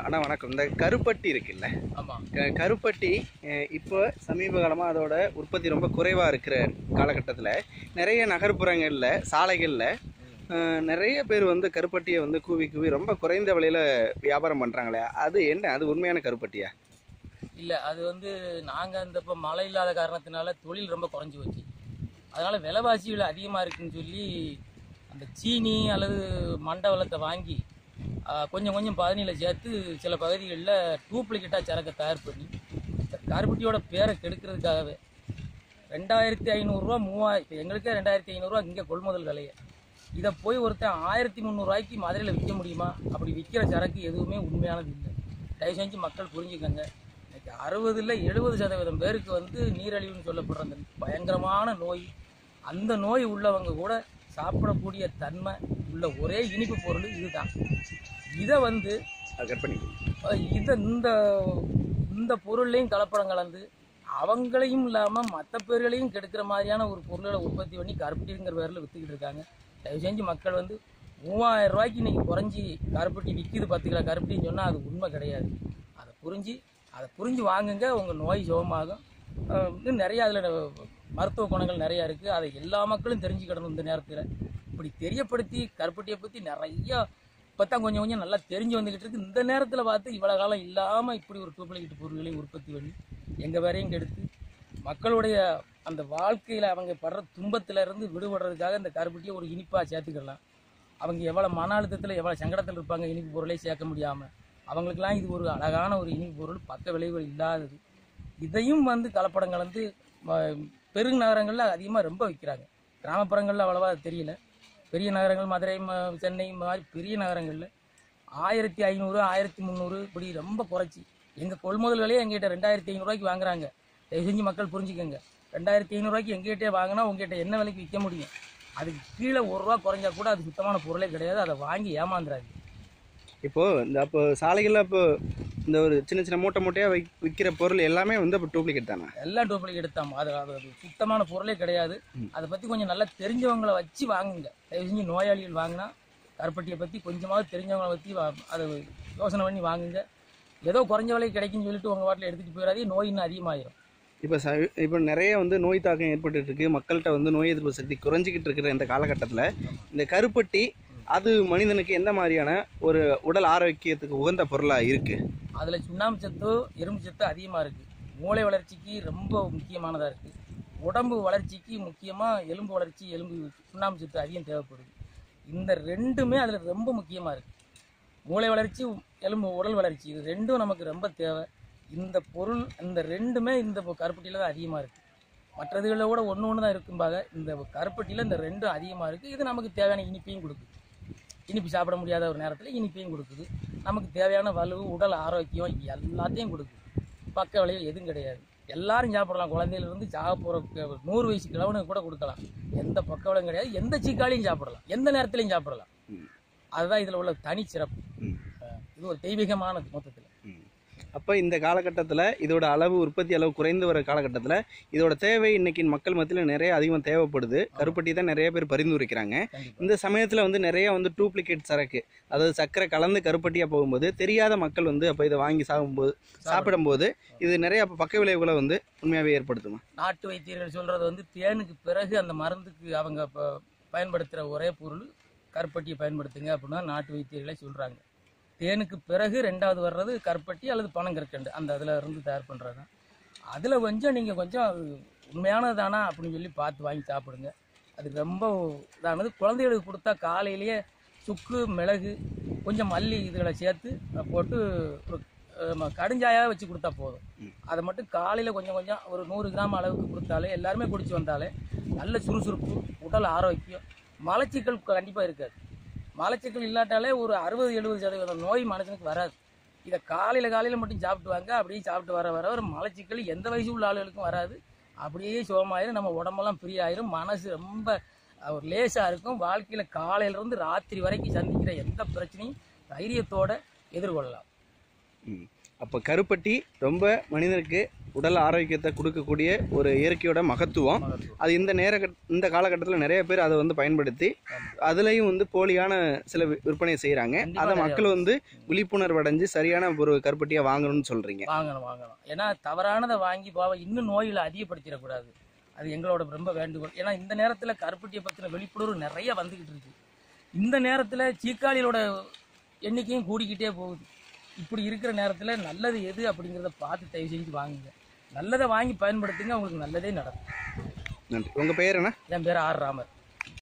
அண்ணா வணக்கம் இந்த கருப்பட்டி இருக்குல்ல ஆமாம் க- கருப்பட்டி அஹ், இப்போ சமீப காலமாக அதோட உற்பத்தி ரொம்ப குறைவாக இருக்கிற காலகட்டத்தில் நிறைய நகர்ப்புறங்களில் சாலைகளில் நிறைய பேர் வந்து கருப்பட்டியை வந்து கூவி கூவி ரொம்ப குறைந்த விலையில் வியாபாரம் பண்ணுறாங்களே அது என்ன அது உண்மையான கருப்பட்டியா இல்லை அது வந்து நாங்கள் இந்த இப்போ மழை இல்லாத காரணத்தினால தொழில் ரொம்ப குறைஞ்சி போச்சு அதனால் விலைவாசிகள் அதிகமாக இருக்குன்னு சொல்லி அந்த சீனி அல்லது மண்டவளத்தை வாங்கி ஆ, கொஞ்சம் கொஞ்சம் பதினியில் சேர்த்து சில பகுதிகளில் டூப்ளிகேட்டாக சரக்கை தயார் பண்ணி இந்த கருப்பட்டியோட பேரை கெடுக்கிறதுக்காகவே ரெண்டாயிரத்தி ஐநூறுரூவா மூவாயிரம் இப்போ எங்களுக்கே ரெண்டாயிரத்தி ஐநூறுரூவா இங்கே கொள்முதல் விலையை இதை போய் ஒருத்தன் ஆயிரத்தி முந்நூறுரூவாய்க்கு மதுரையில் விற்க முடியுமா அப்படி விற்கிற சரக்கு எதுவுமே உண்மையானது இல்லை தயவு செஞ்சு மக்கள் புரிஞ்சுக்கங்க இன்னைக்கு அறுபதுல எழுபது சதவீதம் பேருக்கு வந்து நீரழிவுன்னு சொல்லப்படுற அந்த பயங்கரமான நோய் அந்த நோய் உள்ளவங்க கூட சாப்பிடக்கூடிய தன்மை உள்ள ஒரே இனிப்பு பொருள் இதுதான் இதை வந்து அது கட் பண்ணி அஹ் இதை இந்த இந்த பொருள்லையும் கலப்படம் கலந்து அவங்களையும் இல்லாமல் மற்ற பேர்களையும் கெடுக்கிற மாதிரியான ஒரு பொருளை உற்பத்தி பண்ணி கருப்பட்டிங்கிற பேரில் விற்றுக்கிட்டு இருக்காங்க தயவு செஞ்சு மக்கள் வந்து மூவாயிரம் ரூபாய்க்கு இன்னைக்கு குறைஞ்சி கருப்பட்டி விற்கிது பத்து கிலோ கருப்பட்டின்னு சொன்னால் அது உண்மை கிடையாது அதை புரிஞ்சு அதை புரிஞ்சு வாங்குங்க உங்கள் நோய் சுகமாகும் அஹ் இன்னும் நிறைய அதில் மருத்துவ குணங்கள் நிறையா இருக்குது அதை எல்லா மக்களும் தெரிஞ்சுக்கிடணும் இந்த நேரத்தில் இப்படி தெரியப்படுத்தி கருப்பட்டியை பற்றி நிறையா இப்போ தான் கொஞ்சம் கொஞ்சம் நல்லா தெரிஞ்சு வந்துக்கிட்டு இருக்கு இந்த நேரத்தில் பார்த்து இவ்வளோ காலம் இல்லாமல் இப்படி ஒரு டூப்ளிகேட் பொருள்களையும் உற்பத்தி பண்ணி எங்கள் வரையும் கெடுத்து மக்களுடைய அந்த வாழ்க்கையில் அவங்க படுற துன்பத்துல இருந்து விடுபடுறதுக்காக இந்த கருப்பட்டியை ஒரு இனிப்பாக சேர்த்துக்கலாம் அவங்க எவ்வளோ மன அழுத்தத்தில் எவ்வளோ சங்கடத்தில் இருப்பாங்க இனிப்பு பொருளை சேர்க்க முடியாமல் அவங்களுக்கெல்லாம் இது ஒரு அழகான ஒரு இனிப்பு பொருள் பக்க விளைவுகள் இல்லாதது இதையும் வந்து கலப்படம் கலந்து ம- பெருநகரங்களில் அதிகமாக ரொம்ப விற்கிறாங்க கிராமப்புறங்களில் அவ்வளவா அது தெரியல பெரிய நகரங்கள் மதுரை ம- சென்னை மாதிரி பெரிய நகரங்களில் ஆயிரத்தி ஐநூறு ஆயிரத்தி முந்நூறு இப்படி ரொம்ப குறைச்சி எங்கள் கொள்முதல் விலையே எங்ககிட்ட ரெண்டாயிரத்தி ஐநூறுரூவாய்க்கு வாங்குறாங்க தயவு செஞ்சு மக்கள் புரிஞ்சுக்கோங்க ரெண்டாயிரத்தி ஐநூறுரூவாய்க்கு எங்ககிட்டே வாங்கினா உங்ககிட்ட என்ன விலைக்கு விற்க முடியும் அதுக்கு கீழே ஒரு ரூபா குறைஞ்சா கூட அது சுத்தமான பொருளே கிடையாது அதை வாங்கி ஏமாந்துறாங்க இப்போது இந்த அப்போ சாலைகளில் இப்போ இந்த ஒரு சின்ன சின்ன மூட்டை மூட்டையாக வை விற்கிற பொருள் எல்லாமே வந்து இப்போ டூப்ளிகேட் தானே எல்லாம் டூப்ளிகேட் எடுத்தாம் அது அது அது சுத்தமான பொருளே கிடையாது அதை பற்றி கொஞ்சம் நல்லா தெரிஞ்சவங்கள வச்சு வாங்குங்க தயவு செஞ்சு நோயாளிகள் வாங்கினா கருப்பட்டியை பற்றி கொஞ்சமாவது தெரிஞ்சவங்கள பற்றி அதை யோசனை பண்ணி வாங்குங்க ஏதோ குறைஞ்ச விலை கிடைக்குன்னு சொல்லிட்டு உங்கள் வாட்டில் எடுத்துகிட்டு போயிடாதே நோய் இன்னும் அதிகமாயிரும் இப்போ ச இப்போ நிறைய வந்து நோய் தாக்கம் ஏற்பட்டுட்டு இருக்கு மக்கள்கிட்ட வந்து நோய் எதிர்ப்பு சக்தி குறைஞ்சிக்கிட்டு இருக்கிற இந்த காலகட்டத்தில் இந்த கருப்பட்டி அது மனிதனுக்கு எந்த மாதிரியான ஒரு உடல் ஆரோக்கியத்துக்கு உகந்த பொருளாக இருக்குது அதில் சுண்ணாம்பு சத்து எறும்பு சத்து அதிகமாக இருக்குது மூளை வளர்ச்சிக்கு ரொம்ப முக்கியமானதாக இருக்குது உடம்பு வளர்ச்சிக்கு முக்கியமாக எலும்பு வளர்ச்சி எலும்பு சுண்ணாம்பு சத்து அதிகம் தேவைப்படுது இந்த ரெண்டுமே அதில் ரொம்ப முக்கியமாக இருக்குது மூளை வளர்ச்சி எலும்பு உடல் வளர்ச்சி இது ரெண்டும் நமக்கு ரொம்ப தேவை இந்த பொருள் இந்த ரெண்டுமே இந்த கருப்பட்டியில் தான் அதிகமாக இருக்குது மற்றதுகளில் கூட ஒன்று ஒன்று தான் இருக்கும்பாக இந்த கருப்பட்டியில் இந்த ரெண்டும் அதிகமாக இருக்குது இது நமக்கு தேவையான இனிப்பையும் கொடுக்குது இனிப்பு சாப்பிட முடியாத ஒரு நேரத்தில் இனிப்பையும் கொடுக்குது நமக்கு தேவையான வலு உடல் ஆரோக்கியம் எல்லாத்தையும் கொடுக்குது பக்க விளைவு எதுவும் கிடையாது எல்லாரும் சாப்பிடலாம் குழந்தையிலிருந்து சாக போகிற நூறு வயசு கிழவனுக்கு கூட கொடுக்கலாம் எந்த பக்க விளைவும் கிடையாது எந்த சீக்காலையும் சாப்பிடலாம் எந்த நேரத்துலையும் சாப்பிடலாம் ம். அதுதான் இதில் உள்ள தனி சிறப்பு ம். அஹ் இது ஒரு தெய்வீகமானது மொத்தத்தில் அப்போ இந்த காலகட்டத்தில் இதோட அளவு உற்பத்தி அளவு குறைந்து வர காலகட்டத்தில் இதோட தேவை இன்னைக்கு மக்கள் மத்தியில் நிறைய அதிகமாக தேவைப்படுது கருப்பட்டி தான் நிறைய பேர் பரிந்துரைக்கிறாங்க கண்டிப்பாக இந்த சமயத்தில் வந்து நிறைய வந்து டூப்ளிகேட் சரக்கு அதாவது சர்க்கரை கலந்து கருப்பட்டியாக போகும்போது தெரியாத மக்கள் வந்து அப்போ இதை வாங்கி சாகும்போது சாப்பிடும்போது இது நிறைய அப்ப பக்க விளைவுகளை வந்து உண்மையாகவே ஏற்படுத்துமா நாட்டு வைத்தியர்கள் சொல்கிறது வந்து தேனுக்கு பிறகு அந்த மருந்துக்கு அவங்க இப்போ பயன்படுத்துகிற ஒரே பொருள் கருப்பட்டியை பயன்படுத்துங்க அப்படின்னு தான் நாட்டு வைத்தியர்களே சொல்கிறாங்க தேனுக்கு பிறகு ரெண்டாவது வர்றது கருப்பட்டி அல்லது பனங்கற்கண்டு அந்த அதில் இருந்து தயார் பண்ணுறது தான் அதில் கொஞ்சம் நீங்கள் கொஞ்சம் அது உண்மையானது தானா அப்படின்னு சொல்லி பார்த்து வாங்கி சாப்பிடுங்க அது ரொம்ப இதானது குழந்தைகளுக்கு கொடுத்தா காலையிலேயே சுக்கு மிளகு கொஞ்சம் மல்லி இதுகளை சேர்த்து அஹ், போட்டு ஒரு அஹ், கடுஞ்சாயாக வச்சு கொடுத்தா போதும் அதை மட்டும் காலையில் கொஞ்சம் கொஞ்சம் ஒரு நூறு கிராம் அளவுக்கு கொடுத்தாலே எல்லாருமே குடிச்சு வந்தாலே நல்ல சுறுசுறுப்பு உடல் ஆரோக்கியம் மலச்சிக்கல் கண்டிப்பாக இருக்காது மலச்சிக்கல் இல்லாட்டாலே ஒரு அறுபது எழுபது சதவீதம் நோய் மனுஷனுக்கு வராது இதை காலையில் காலையில் மட்டும் சாப்பிட்டு வாங்க அப்படியே சாப்பிட்டு வர வர ஒரு மலச்சிக்கல் எந்த வயசு உள்ள ஆளுகளுக்கும் வராது அப்படியே சுகமாயிரும் நம்ம உடம்பெல்லாம் ஃப்ரீ ஆயிரும் மனசு ரொம்ப அஹ், ஒரு லேசாக இருக்கும் வாழ்க்கையில் காலையிலேருந்து ராத்திரி வரைக்கும் சந்திக்கிற எந்த பிரச்சனையும் தைரியத்தோட எதிர்கொள்ளலாம் அப்போ கருப்பட்டி ரொம்ப மனிதனுக்கு உடல் ஆரோக்கியத்தை கொடுக்கக்கூடிய ஒரு இயற்கையோட மகத்துவம் மகத்துவம். அது இந்த நேர கட்- இந்த காலகட்டத்தில் நிறைய பேர் அதை வந்து பயன்படுத்தி அதுலேயும் வந்து போலியான சில வி- விற்பனை செய்கிறாங்க கண்டிப்பா அதை நிறைய மக்கள் வந்து விழிப்புணர்வு அடைஞ்சு சரியான ஒரு கருப்பட்டியாக வாங்கணும்னு சொல்கிறீங்க வாங்கணும் வாங்கணும் ஏன்னா தவறானதை வாங்கி பாவம் இன்னும் நோய்களை அதிகப்படுத்திடக்கூடாது அது எங்களோட ரொம்ப வேண்டுகோள் ஏன்னா இந்த நேரத்தில் கருப்பட்டியை பற்றின விழிப்புணர்வு நிறைய வந்துக்கிட்டு இருக்கு இந்த நேரத்தில் சீக்காளிகளோட எண்ணிக்கையும் கூடிக்கிட்டே போகுது இப்படி இருக்கிற நேரத்தில் நல்லது எது அப்படிங்கிறத பார்த்து தயவு செஞ்சு வாங்குங்க நல்லதை வாங்கி பயன்படுத்துங்க உங்களுக்கு நல்லதே நடக்கும் நன்றி உங்கள் பெயர் என்ன என் பேர் ஆர் ராமர்